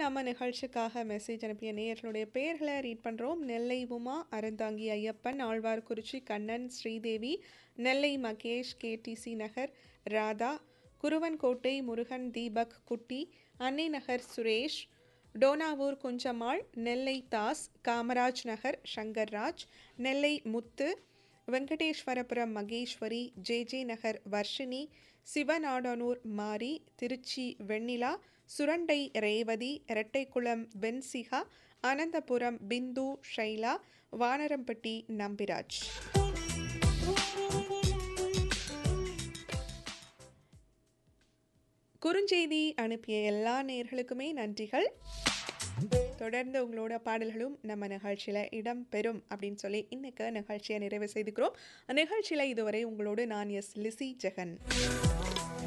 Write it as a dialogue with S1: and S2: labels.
S1: நம்ம நிகழ்ச்சிக்காக மெசேஜ் அனுப்பிய நேயர்களுடைய பெயர்களை ரீட் பண்ணுறோம் Nellai Uma Aranthangi Ayyappan Alwarkurichi Kannan Sridevi Nellai Mahesh KTC Nagar Radha Kuruvankottai Murugan Deepak Kutty Annai Nagar Suresh Dohnavur Kunjammal Nellai Das Kamaraj Nagar Sankarraj Nellai Muthu Venkateswarapuram Maheswari J J Nagar Varshini Sivanadanur Mari Trichy வெண்ணிலா சுரண்டை ரேவதி இரட்டைக்குளம் பென்சிகா அனந்தபுரம் பிந்து ஷைலா வானரம்பட்டி நம்பிராஜ் குறுஞ்செய்தி அனுப்பிய எல்லா நேர்களுக்குமே நன்றிகள் தொடர்ந்து உங்களோட பாடல்களும் நம்ம நிகழ்ச்சியில் இடம் பெறும் அப்படின்னு சொல்லி இன்னைக்கு நிகழ்ச்சியை நிறைவு செய்துக்கிறோம் நிகழ்ச்சியில் இதுவரை உங்களோடு நான் எஸ் லிசி ஜெகன்